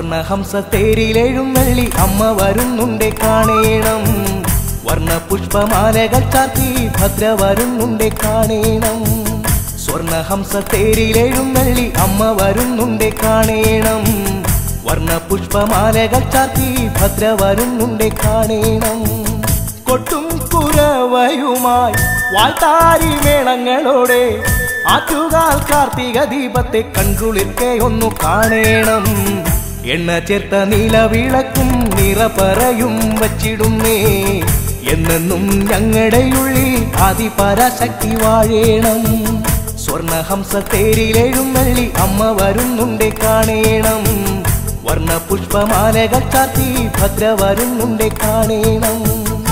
സ്വർണഹംസ തേരിലെഴുന്നള്ളി അമ്മ വരുന്നുണ്ടേ കാണേണം വർണ്ണ പുഷ്പമാലകൾ ചാർത്തി ഭദ്ര വരുന്നുണ്ടേ കാണേണം സ്വർണഹംസ തേരിലെഴുന്നള്ളി അമ്മ വരുന്നുണ്ടേ കാണേണം വർണ്ണ പുഷ്പമാലകൾ ചാർത്തി ഭദ്ര വരുന്നുണ്ടേ കാണേണം കൊട്ടും കുരവയുമായി വാഴ്ത്താരി മേളങ്ങളോടെ ആറ്റുകാൽ കാർത്തിക ദീപത്തെ കൺകുളിർക്കെ ഒന്നു കാണേണം എണ്ണ ചേർത്ത നീലവിളക്കും നിറപറയും വച്ചിടുന്നേ എന്നെന്നും ഞങ്ങളുടെ ഉള്ളിൽ ആദിപരാശക്തി വാഴേണം സ്വർണഹംസ തേരിലെഴുന്നള്ളി അമ്മ വരുന്നുണ്ടേ കാണേണം വർണ്ണ പുഷ്പമാലകൾ ചാത്തി ഭദ്ര വരുന്നുണ്ടേ കാണേണം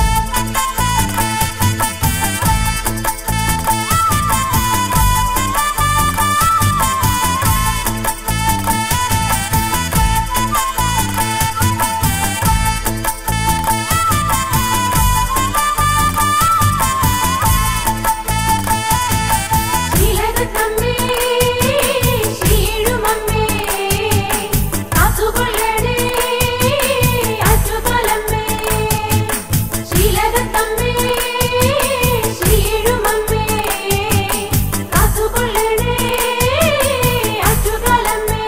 ശീലകത്തമ്മേ ശീഴുമമ്മേ കാത്തുകൊള്ളണേ അറ്റുകൊലമ്മേ ശീലകത്തമ്മേ ശീഴുമമ്മേ കാത്തുകൊള്ളണേ അറ്റുകൊലമ്മേ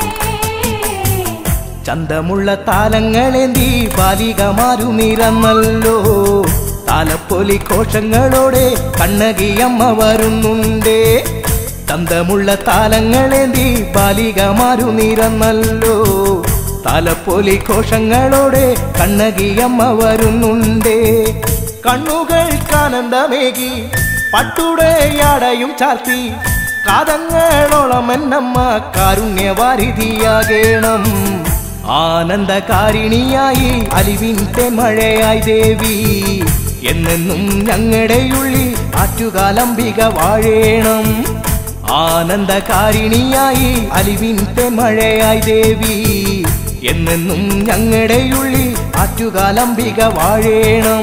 ചന്തമുള്ള താലങ്ങളേന്തി ബാലികമാരു നിറന്നല്ലോ താലപ്പൊലി കോശങ്ങളോടെ കണ്ണകിയമ്മ വരുന്നുണ്ടേ ചന്തമുള്ള താലങ്ങളേന്തി ബാലികമാരു നിറന്നല്ലോ താലപ്പൊലി കോശങ്ങളോടെ കണ്ണകിയമ്മ വരുന്നുണ്ടേ കണ്ണുകൾക്കാനന്ദമേകി പട്ടുടയാടയും ചാർത്തി കാതങ്ങളോളം എന്നമ്മ കാരുണ്യവാരിധിയാകേണം ആനന്ദകാരിണിയായി അലിവിന്റെ മഴയായി ദേവി എന്നെന്നും ഞങ്ങളുടെ ഉള്ളിൽ ആറ്റുകാലംബിക വാഴേണം ആനന്ദകാരിണിയായി അലിവിന്റെ മഴയായി ദേവി എന്നെന്നും ഞങ്ങളുടെ ഉള്ളിൽ ആറ്റുകാലംബിക വാഴേണം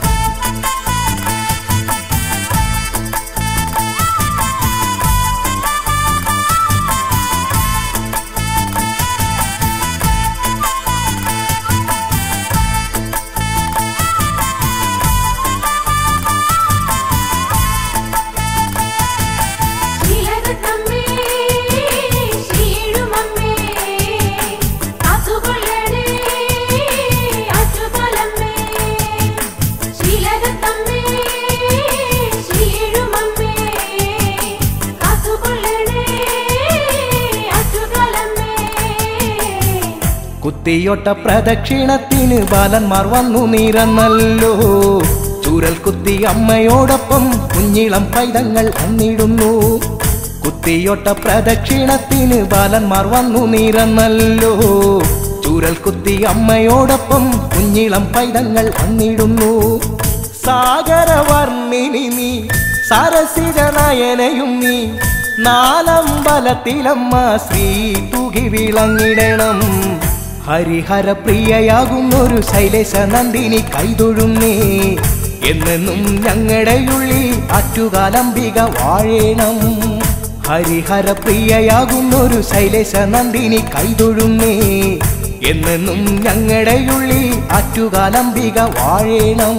ശീലകത്തമ്മേ ശീഴുമമ്മേ കാത്തുകൊള്ളണേ അറ്റുകൊലമ്മേ ശീലകത്തമ്മേ ശീഴുമമ്മേ കാത്തുകൊള്ളണേ അറ്റുകൊലമ്മേ കുത്തിയൊട്ട പ്രദക്ഷിണത്തിന് ബാലന്മാർ വന്നു നിറന്നല്ലോ ചൂരൽ കുത്തി അമ്മയോടൊപ്പം കുഞ്ഞിളം പൈതങ്ങൾ അന്നിടുന്നു കുത്തിയൊട്ട പ്രദക്ഷിണത്തിന് ബാലന്മാർ വന്നു നിറന്നല്ലോ ചൂരൽ കുത്തി അമ്മയോടൊപ്പം കുഞ്ഞിളം പൈതങ്ങൾ അന്നിടുന്നു സാഗരവർണ്ണിനി നീ സരസിജ നയനയും നീ നാലമ്പലത്തിലമ്മ ശ്രീ തൂകി വിളങ്ങിടണം ഹരിഹര പ്രിയയാകുന്നൊരു ശൈലേശ നന്ദിനി കൈതൊഴുന്നേ എന്നെന്നും ഞങ്ങളുടെ ഉള്ളിൽ ആറ്റുകാലംബിക വാഴേണം ഹരിഹര പ്രിയയാകുന്നൊരു ശൈലേശ നന്ദിനി കൈതൊഴുന്നേ എന്നെന്നും ഞങ്ങളുടെ ഉള്ളിൽ ആറ്റുകാലംബിക വാഴേണം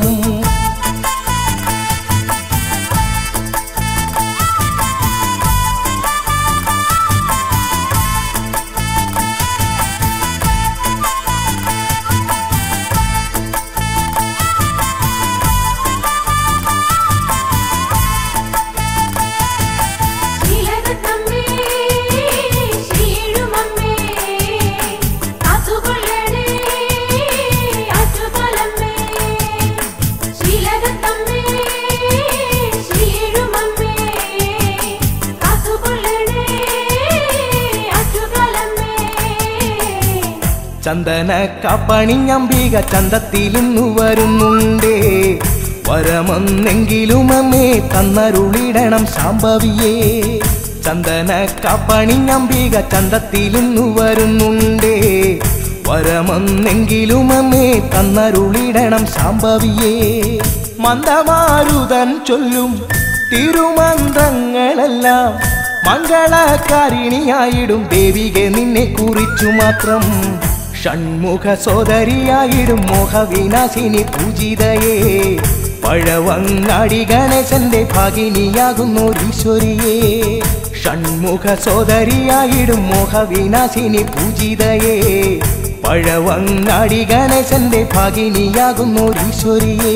ശീലകത്തമ്മേ ശീഴുമമ്മേ കാത്തുകൊള്ളണേ അറ്റുകൊലമ്മേ ശീലകത്തമ്മേ ശീഴുമമ്മേ കാത്തുകൊള്ളണേ അറ്റുകൊലമ്മേ ചന്ദന കപ്പണിഞ്ഞമ്പിക ചന്തത്തിലിന്നു വരുന്നുണ്ടേ വരമെന്നെങ്കിലും അമ്മേ തന്നരുളിടണം ശാംഭവിയേ ചന്ദന കപ്പണിഞ്ഞമ്പിക ചന്തത്തിലിന്നു വരുന്നുണ്ടേ വരമെന്നെങ്കിലും അമ്മേ തന്നരുളിടണം ശാംഭവിയേ മന്ദമാരുതൻ ചൊല്ലും തിരുമന്ത്രങ്ങളെല്ലാം മംഗളകാരിണിയായിടും ദേവികെ നിന്നെ കുറിച്ചു മാത്രം ഷൺമുഖ സോദരിയായിടും മോഹവിനാശിനി പൂജിതയേ പഴവങ്ങാടി ഗണേശന്റെ ഭാഗിനിയാകുന്നു ഈശ്വരിയേ ഷൺമുഖ സോദരിയായിടും മോഹവിനാശിനി പൂജിതയേ പഴവങ്ങാടി ഗണേശന്റെ ഭാഗിനിയാകുന്നു ഈശ്വരിയേ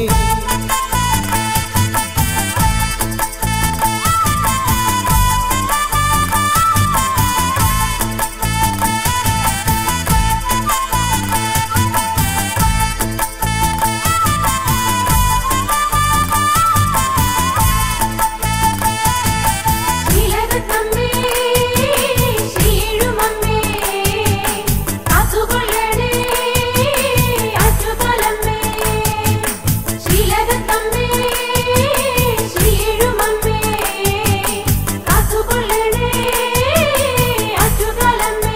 ശ്രീലകത്തമ്മേ ശ്രീഴുമമ്മേ കാത്തുകൊള്ളണേ അച്ചുതലമ്മേ ശ്രീലകത്തമ്മേ ശ്രീഴുമമ്മേ കാത്തുകൊള്ളണേ അച്ചുതലമ്മേ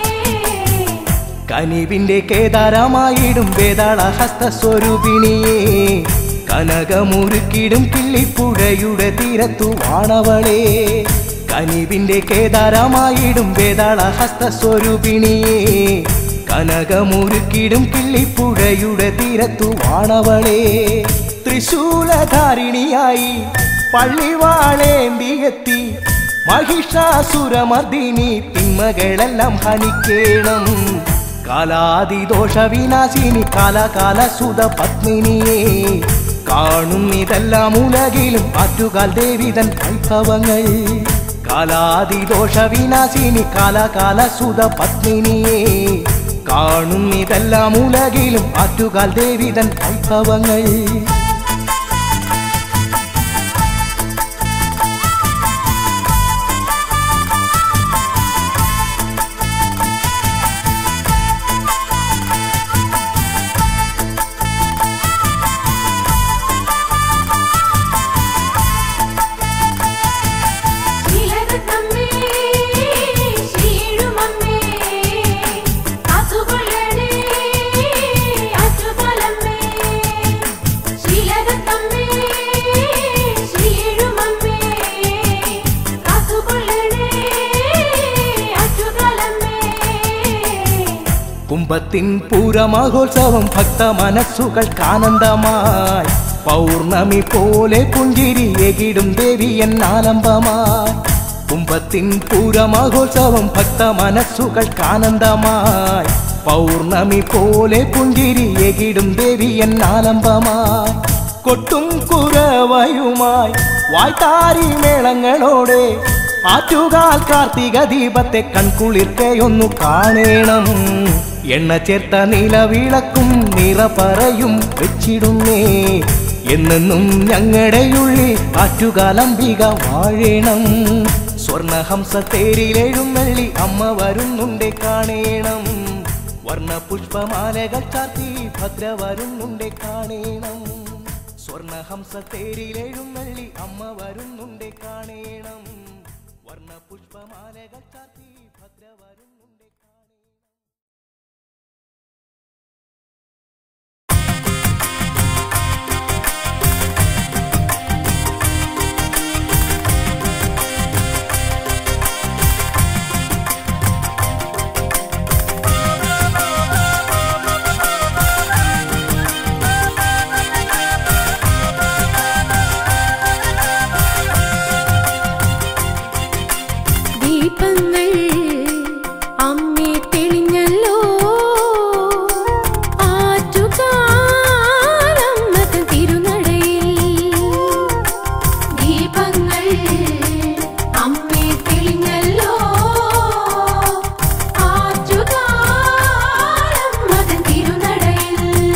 കനിവിന്റെ കേദാരമായിടും വേതാള ഹസ്തസ്വരൂപിണിയേ കനകമുറുക്കിടും കിള്ളിപ്പുഴയുടെ തീരത്തു വാണവളേ കനിവിന്റെ കേദാരമായിടും വേതാള ഹസ്തസ്വരൂപിണിയേ കനകമുറുക്കിടും കിള്ളിപ്പുഴയുടെ തീരത്തു വാണവളേ ത്രിശൂലധാരിണിയായി പള്ളിവാളേന്തിയെത്തി മഹിഷാസുരമർദിനി തിന്മകളെല്ലാം ഹനിക്കേണം കാലാതിദോഷ വിനാശിനി കാലകാല സുത പത്മിനിയെ കാണുന്നിതെല്ലാം ഉലകിലും ആറ്റുകാൽ ദേവിതൻ വൈഭവങ്ങൾ കാലാതിദോഷ വിനാശിനി കാലകാല സുത പത്മിനിയെ കാണുന്നിതെല്ലാം ഉലകിലും ആറ്റുകാൽ ദേവിതൻ വൈഭവങ്ങൾ ശ്രീലകത്തമ്മേ ശ്രീഴുമമ്മേ കാത്തുകൊള്ളണേ അച്ചുതലമ്മേ ശ്രീലകത്തമ്മേ ശ്രീഴുമമ്മേ കാത്തുകൊള്ളണേ അച്ചുതലമ്മേ കുംഭത്തിൻ പൂരമഹോത്സവം ഭക്ത മനസ്സുകൾക്ക് ആനന്ദമായി പൗർണമി പോലെ പുഞ്ചിരി എകിടും ദേവി എന്നാലംബമായി കുംഭത്തിൻ പൂരമഹോത്സവം ഭക്ത മനസ്സുകൾക്ക് ആനന്ദമായി പൗർണമി പോലെ പുഞ്ചിരി എകിടും ദേവി എന്നാലംബമായി കൊട്ടും കുരവയുമായി വായ്ത്താരി മേളങ്ങളോടെ ആറ്റുകാൽ കാർത്തിക ദീപത്തെ കൺകുളിർക്കയൊന്നു കാണേണം എണ്ണ ചേർത്ത നിലവിളക്കും നിറപറയും വെച്ചിടുന്നേ എന്നെന്നും ഞങ്ങളുടെ ഉള്ളിൽ ആറ്റുകാലംബിക വാഴേണം സ്വർണഹംസ തേരിലെഴുന്നള്ളി അമ്മ വരുന്നുണ്ടേ കാണേണം വർണ്ണ പുഷ്പമാലകൾ ചാർത്തി ഭദ്ര വരുന്നുണ്ടേ കാണേണം സ്വർണഹംസ തേരിലെഴുന്നള്ളി അമ്മ വരുന്നുണ്ടേ കാണേണം വർണ്ണ പുഷ്പമാലകൾ ചാർത്തി ഭദ്ര വരുന്നുണ്ടേ കാണേണം ദീപങ്ങൾ അമ്മേ തെളിഞ്ഞല്ലോ ആറ്റുകാലമ്മതൻ തിരുനടയിൽ ദീപങ്ങൾ അമ്മേ തെളിഞ്ഞല്ലോ ആറ്റുകാലമ്മതൻ തിരുനടയിൽ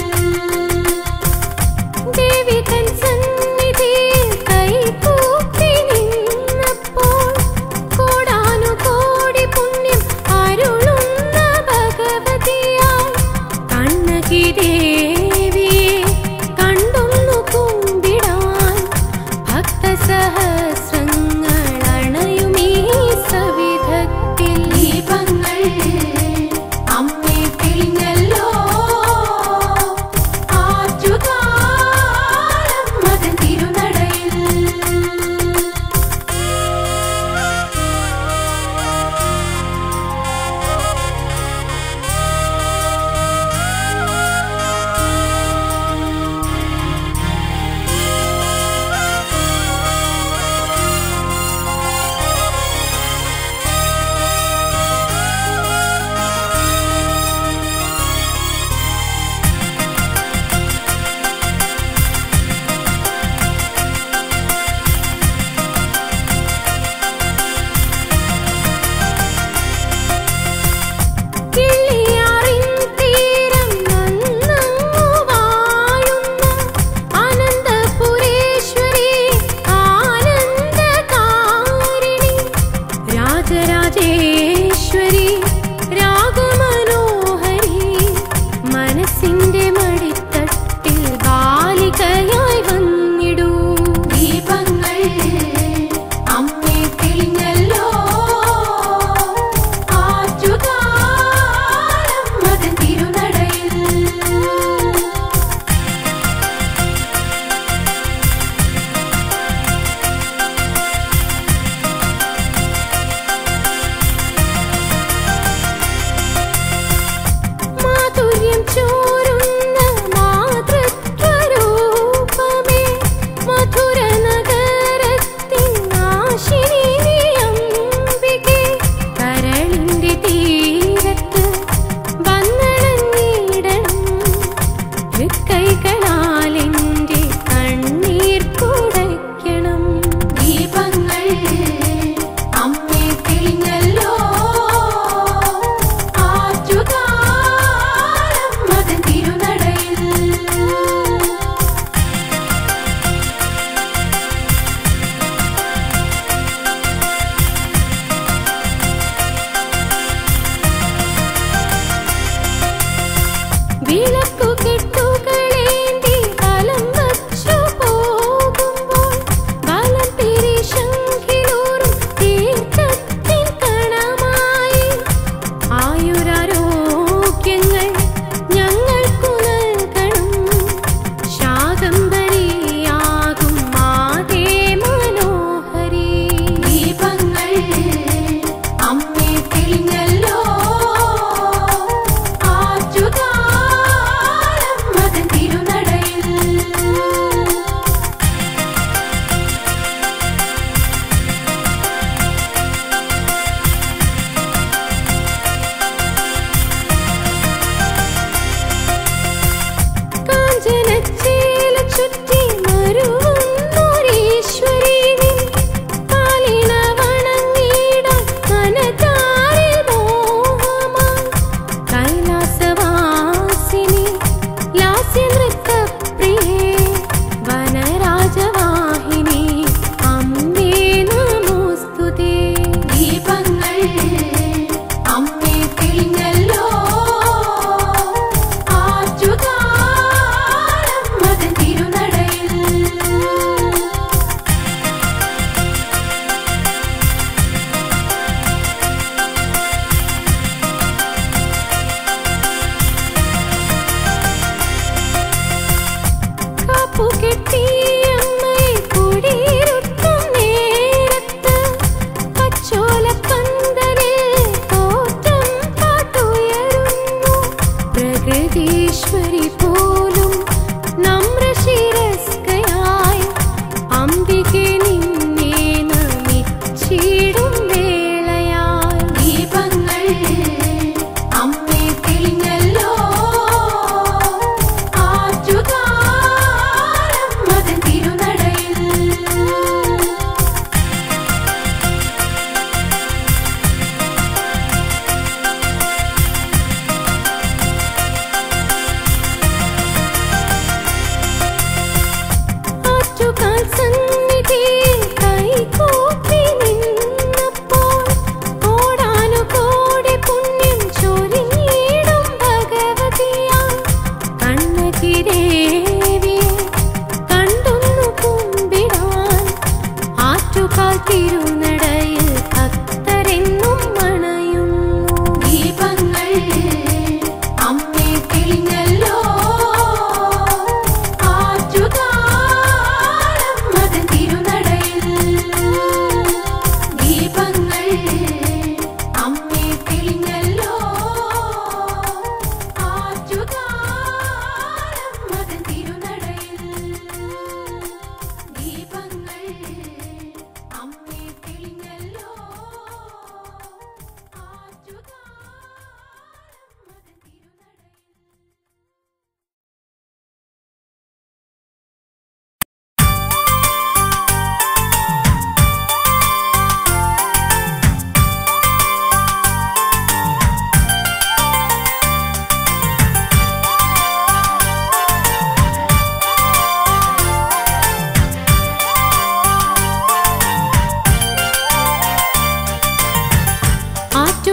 ദേവി തൻ സന്നിധിയിൽ കൈകൂപ്പി നിന്നപ്പോൾ കോടാനുകോടി പുണ്യം അരുളും രാജരാജേശ്വരി രാഗമനോഹരി മനസ്സിന്റെ മടിത്തട്ടിൽ ബാലികയായി വന്നിടൂ ദീപങ്ങൾ അമ്മേ തെളിഞ്ഞല്ലോ ആറ്റുകാലം മതൻ തിരുനടയിൽ മാധുര്യം ചോരുന്ന മാതൃത്വരൂപമേ മധുര നഗരത്തിൻ നാശിനി അംബികെ കരളിന്റെ തീരത്ത് വന്നണഞ്ഞിടണം തൃക്കൈകളാലെന്റെ കണ്ണീർ തുടയ്ക്കണം ദീപങ്ങൾ അമ്മേ തെളിഞ്ഞല്ലോ ആറ്റുകാലം മതൻ തിരുനടയിൽ വിളക്കു കെട്ടുകളേന്തി വലം വച്ചു പോകുമ്പോൾ വലം തിരിശങ്കിലൂറും തീർത്ഥത്തിൻ കണ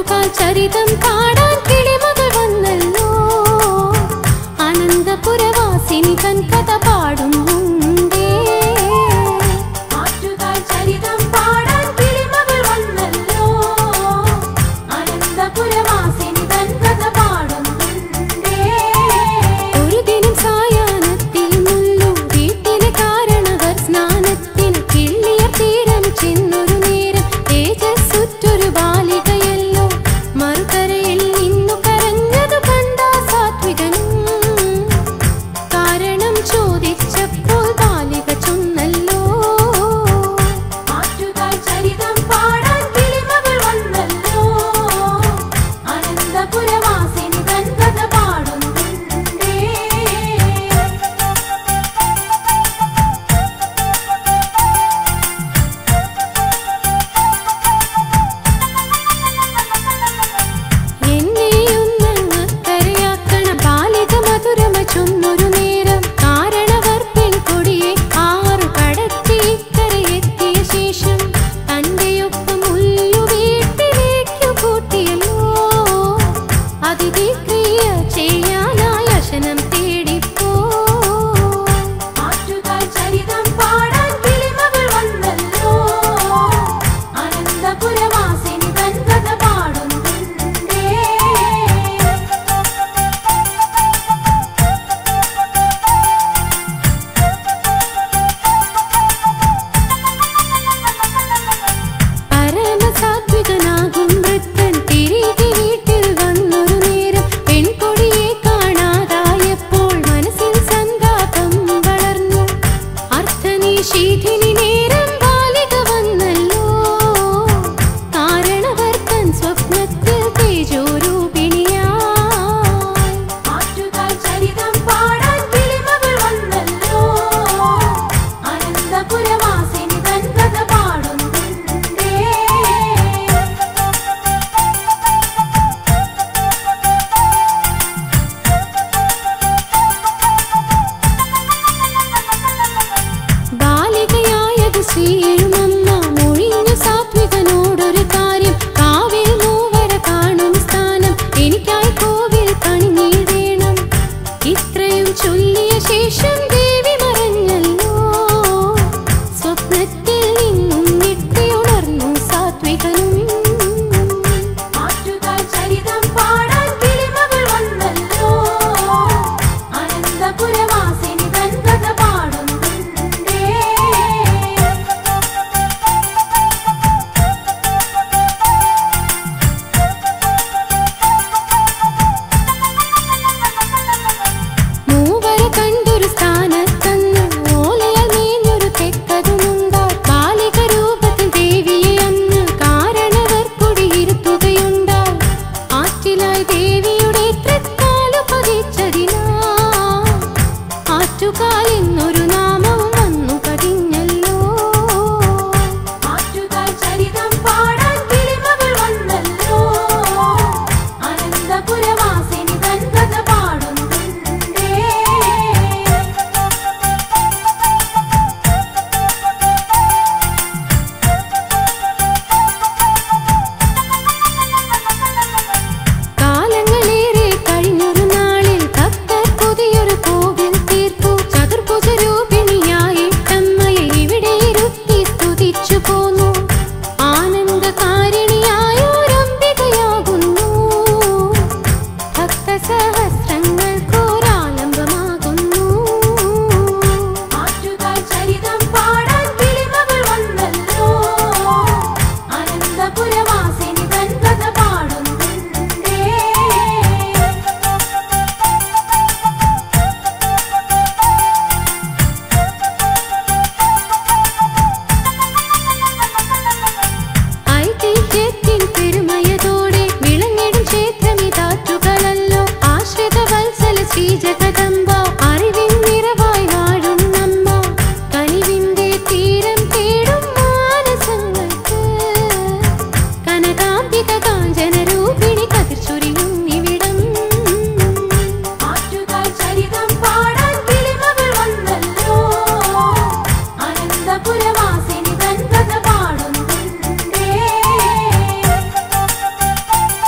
ആറ്റുകാൽ ചരിതം പാടാൻ കിളിമകൾ വന്നല്ലോ അനന്തപുരവാസിനി തൻ കഥ പാടും മുണ്ടേ ആറ്റുകാൽ ചരിതം പാടാൻ കിളിമകൾ വന്നല്ലോ അനന്തപുരവാസിനി തൻ കഥ പാടും മുണ്ടേ ഒരു ദിനം സായാഹ്നത്തിൽ മുല്ലു വീട്ടിലെ കാരണവർ സ്നാനത്തിന് കിള്ളിയ തീരം ചെന്നൊരു നേരം തേജസ്സുറ്റൊരു ബാലികയല്ലോ മറുകരയിൽ നിന്നു കരഞ്ഞതു കണ്ട സാത്വികനും കാരണം ചോദിച്ചപ്പോൾ ബാലിക ചൊന്നല്ലോ ആറ്റുകാൽ ചരിതം പാടാൻ കിളിമകൾ വന്നല്ലോ അനന്തപുരവാസിനി തൻ കഥ പാടുന്നുണ്ടേ എന്നെയൊന്നങ്ങക്കരയാക്കണ ബാലിക മധുരമ ചൊന്നൊരു നേരം കാരണവർ പെൺകൊടിയെ ആറു കടത്തി ഇക്കരയെത്തിയ ശേഷം തന്റെയൊപ്പം ഉല്ലു വീട്ടിലേക്കു കൂട്ടിയല്ലോ അതിഥി ക്രിയ ചെയ്യാനായി അശനം തേടിപ്പോ ആറ്റുകാൽ ചരിതം പാടാൻ കിളിമകൾ വന്നല്ലോ അനന്തപുരവാസിനി തൻ കഥ പാടുന്നുണ്ടേ പരമസാത്വികനാകും വൃദ്ധൻ തിരികെ വീട്ടിൽ വന്നൊരു നേരം പെൺകൊടിയെ കാണാതായപ്പോൾ മനസ്സിൽ സന്താപം വളർന്നു അർത്ഥനിഷേധിനി നേരം ബാലിക വന്നല്ലോ കാരണവർ തൻ സ്വപ്നത്തിൽ തേജോരൂപിണിയായി ആറ്റുകാൽ ചരിതം പാടാൻ കിളിമകൾ വന്നല്ലോ അനന്തപുരവാസിനി തൻ കഥ പാടുന്നുണ്ടേ ബാലികയായത് ശ്രീയെഴുമമ്മ മൊഴിഞ്ഞു സാത്വികനോടൊരു കാര്യം കാവിൽ മൂവര കാണും സ്ഥാനം എനിക്കായി കോവിൽ പണിഞ്ഞിടേണം ഇത്രയും ചൊല്ലിയ ശേഷം ദേവി മറഞ്ഞല്ലോ സ്വപ്നത്തിൽ നിന്നും ഞെട്ടിയുണർന്നു സാത്വികനും ആറ്റുകാൽ ചരിതം പാടാൻ കിളിമകൾ വന്നല്ലോ അനന്തപുരവാസിനി തൻ കഥ പാടുന്നുണ്ടേ മൂവര കണ്ടൊരു സ്ഥാനത്തന്ന് ഓലയാൽ മേഞ്ഞൊരു തെക്കതുമുണ്ടായി ബാലിക രൂപത്തിൽ ദേവിയെ അന്ന് കാരണവർ കുടിയിരുത്തുകയുണ്ടായി ആറ്റിലായി ദേവിയുടെ തൃക്കാലു പതിച്ചതിനാ ആറ്റുകാലെന്നൊരു നാമവും വന്നു പതിഞ്ഞല്ലോ ആറ്റുകാൽ ചരിതം പാടാൻ കിളിമകൾ വന്നല്ലോ അനന്തപുരവാസിനി തൻ കഥ പാടുന്നുണ്ടേ കാലങ്ങളേറെ കഴിഞ്ഞൊരു നാളിൽ ഭക്തർ പുതിയൊരു കോവിൽ തീർത്തു ചതുർഭുജ രൂപിണിയായിട്ടമ്മയെ ഇവിടെ ഇരുത്തി സ്തുതിച്ചു പോന്നു ആനന്ദകാരിണിയായൊരംബികയാകുന്നു ഭക്തസഹസ്രങ്ങൾക്കൊരാലംബമാകുന്നു ആറ്റുകാൽ ചരിതം പാടാൻ കിളിമകൾ വന്നല്ലോ അനന്തപുരവാസിനി തൻ കഥ പാടുന്നുണ്ടേ ആറ്റുകാൽ ചരിതം പാടാൻ കിളിമകൾ വന്നല്ലോ അനന്തപുരവാസിനി തൻ കഥ പാടുന്നുണ്ടേ ആറ്റുകാൽ ചരിതം പാടാൻ കിളിമകൾ വന്നല്ലോ അനന്തപുരവാസിനി തൻ കഥ പാടുന്നുണ്ടേ ആറ്റുകാൽ ചരിതം പാടാൻ കിളിമകൾ വന്നല്ലോ അനന്തപുരവാസിനി തൻ കഥ പാടുന്നുണ്ടേ. ഐതിഹ്യത്തിൻ പെരുമയതോടെ വിളങ്ങിടും ക്ഷേത്രമിതാറ്റുകളല്ലോ ആശ്രിത വത്സല ശ്രീ ജഗദംബ അറിവിൻ നിറവായി വാഴും നമ്മ കനിവിന്റെ തീരം തേടും മാനസങ്ങൾക്ക് കനകാംബിക കാഞ്ചന രൂപിണി കതിർച്ചൊരിയും ഇവിടം ആറ്റുകാൽ ചരിതം പാടാൻ കിളിമകൾ വന്നല്ലോ അനന്തപുരവാസിനി തൻ കഥ പാടുന്നുണ്ടേ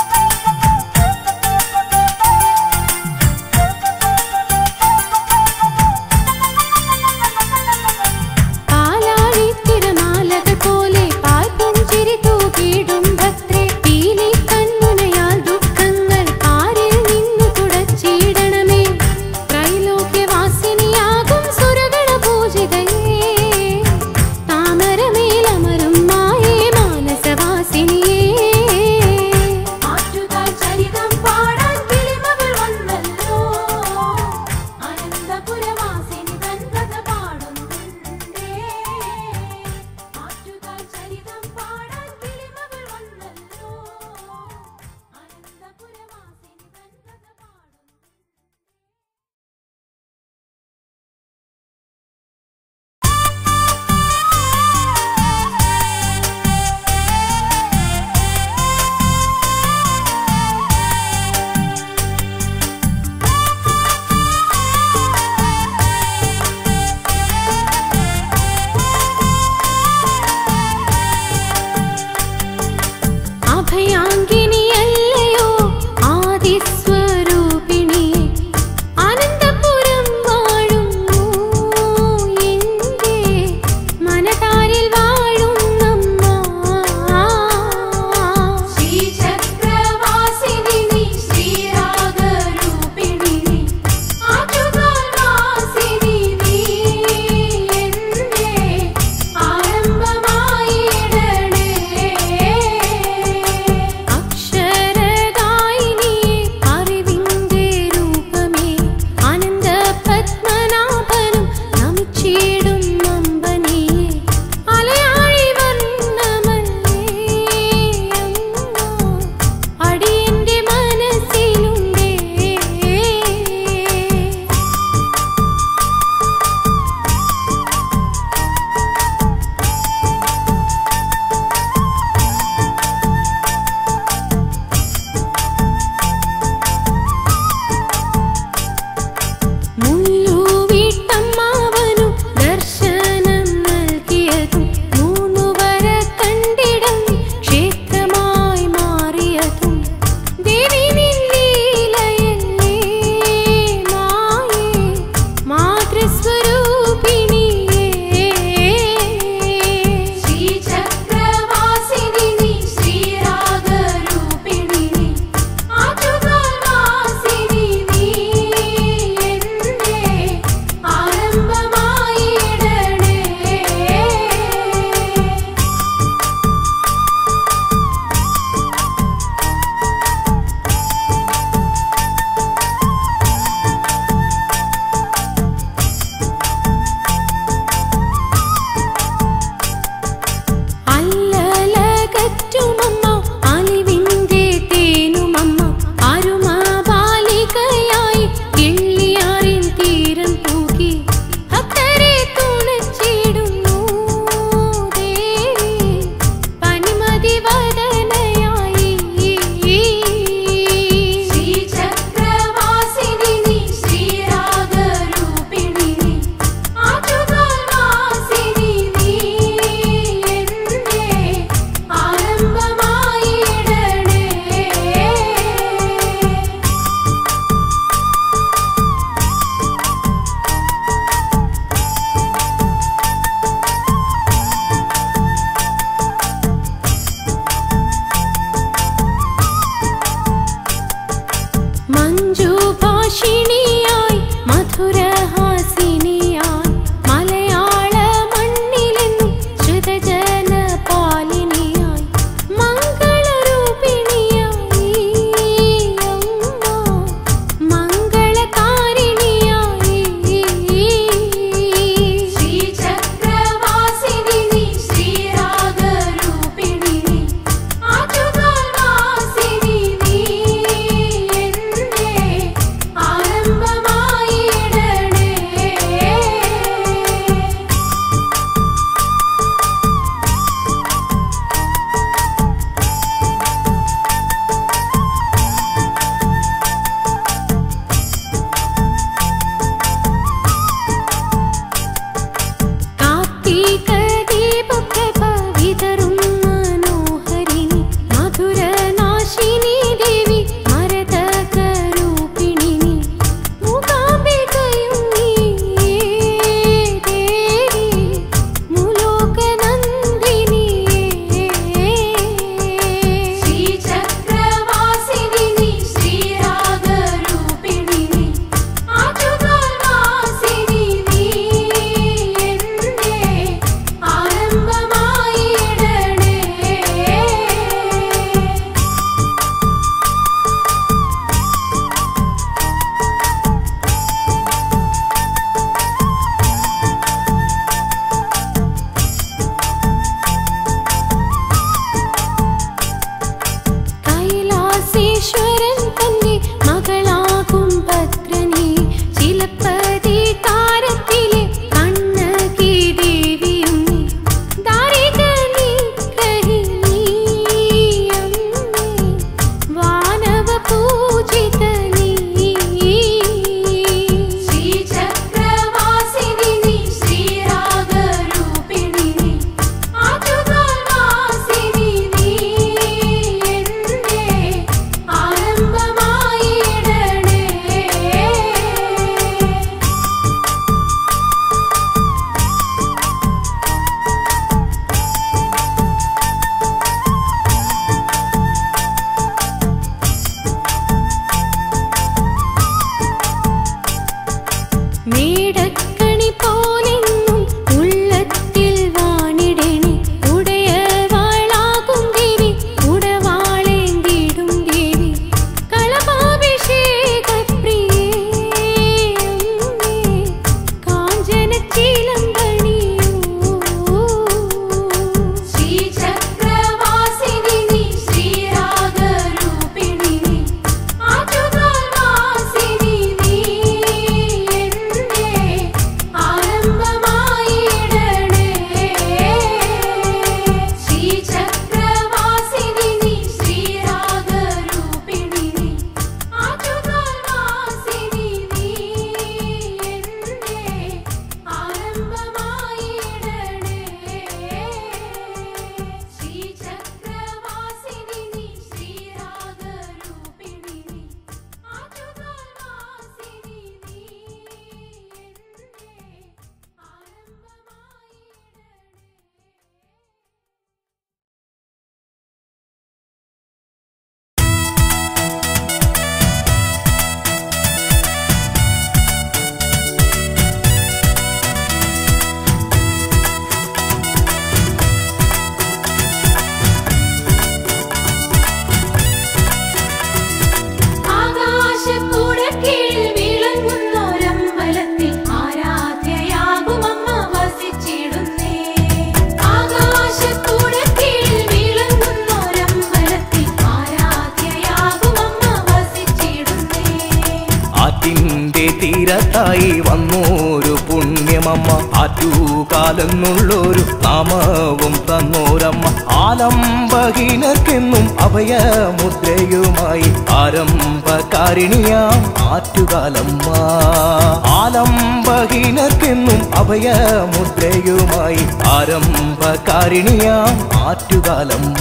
തീരത്തായി വന്നോരു പുണ്യമമ്മ ആറ്റുകാലെന്നുള്ളൊരു നാമവും തന്നോരമ്മ ആലംബഹീനർക്കെന്നും അഭയമുദ്രയുമായി ആരംഭകാരിണിയാം ആറ്റുകാലമ്മ ആലംബഹീനർക്കെന്നും അഭയമുദ്രയുമായി ആരംഭകാരിണിയാം ആറ്റുകാലമ്മ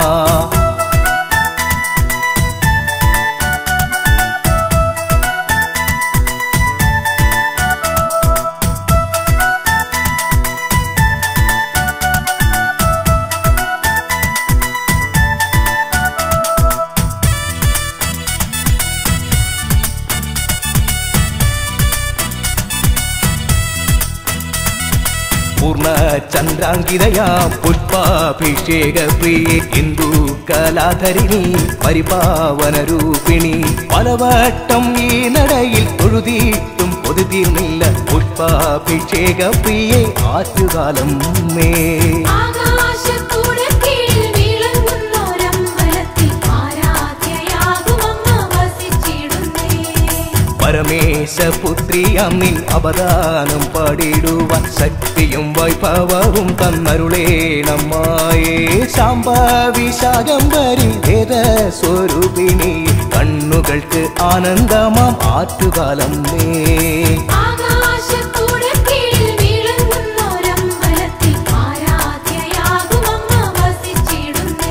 പൂർണ്ണ ചന്ദ്രാങ്കിതയാ പുഷ്പാഭിഷേക പ്രിയ ഹിന്ദു കലാധരിണി പരിപാവന രൂപിണി പലവട്ടം ഈ നടയിൽ തൊഴുതിയിട്ടും പൊതുതീർന്നില്ല പുഷ്പാഭിഷേക പ്രിയെ ആറ്റുകാലം മേ ആകാശക്കൂടക്കീഴിൽ വിളങ്ങുന്നോരമ്പലത്തിൽ ആരാധ്യയാകുമമ്മ വസിച്ചിടുന്നേ പരമേശപുത്രിയാം നിൻ അവദാനം പാടിടുവാൻ ശക്തിയും വൈഭവവും തന്നരുളേണമ്മായേ ശാംഭവി ശാകംബരി വേദ സ്വരൂപിണി കണ്ണുകൾക്ക് ആനന്ദമാം ആറ്റുകാലം നേ ആകാശക്കൂടക്കീഴിൽ വിളങ്ങുന്നോരമ്പലത്തിൽ ആരാധ്യയാകുമമ്മ വസിച്ചിടുന്നേ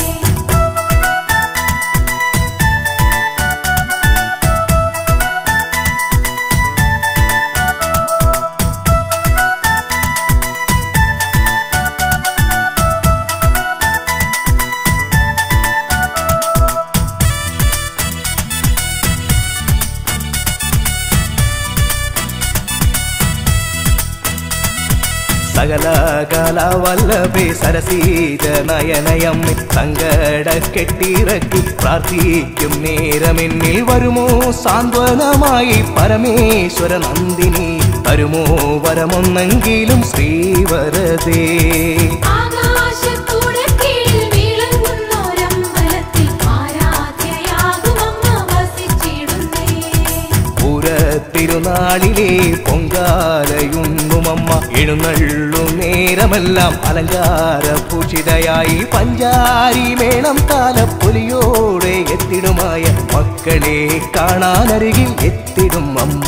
സകല കലാവല്ലഭേ സരസീജ നയനയം സങ്കട കെട്ടിറക്കി പ്രാർത്ഥിക്കും നേരമെന്നിൽ വരുമോ സാന്ത്വനമായി പരമേശ്വര നന്ദിനി വരുമോ വരമൊന്നെങ്കിലും ശ്രീവരതേ ആകാശക്കൂടക്കീഴിൽ വിളങ്ങുന്നോരമ്പലത്തിൽ ആരാധ്യയാകുമമ്മ വസിച്ചിടുന്നേ പൂരത്തിരുനാളിലെ പൊങ്കാലയുണ്ണുമമ്മ എഴുന്നള്ളും നേരമെല്ലാം അലങ്കാര പൂഷിതയായി പഞ്ചാരി മേളം താലപ്പൊലിയോടെ എത്തിടുമായ മക്കളെ കാണാനരികിൽ എത്തിടും അമ്മ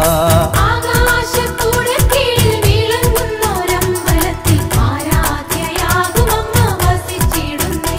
ആകാശക്കൂടക്കീഴിൽ വിളങ്ങുന്നോരമ്പലത്തിൽ ആരാധ്യയാകുമമ്മ വസിച്ചിടുന്നേ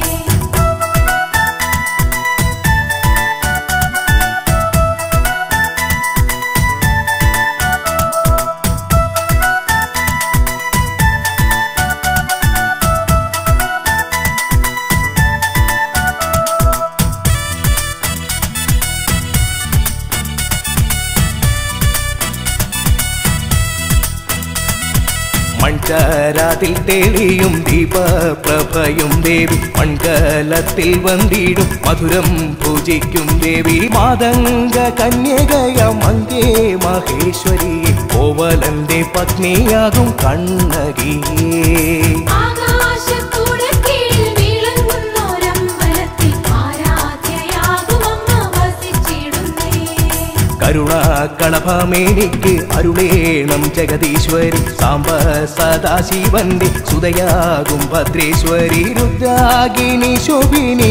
മൺചരാതിൽ തെളിയും ദീപപ്രഭയും ദേവി മൺകലത്തിൽ വന്നിടും മധുരം പൂജിക്കും ദേവി മാതംഗ കന്യകയ മങ്കേ മഹേശ്വരി കോവലന്റെ പത്നിയാകും കണ്ണകിയേ ആകാശക്കൂടക്കീഴിൽ വിളങ്ങുന്നോരമ്പലത്തിൽ ആരാധ്യയാകുമമ്മ വസിച്ചിടുന്നേ കരുണാകളഭമേനിക്ക് അരുളേണം ജഗദീശ്വരി സാംബ സദാശിവന്റെ സുതയാകും ഭദ്രേശ്വരി രുദ്രാഗിനി ശോഭിനി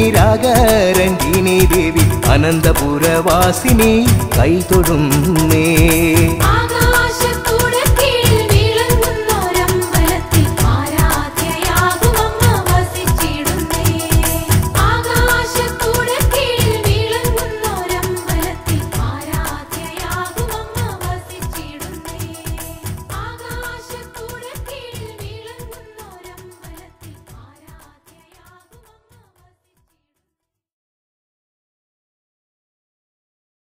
രാഗരഞ്ജിനി ദേവി അനന്തപുരവാസിനി കൈതൊഴുന്നേ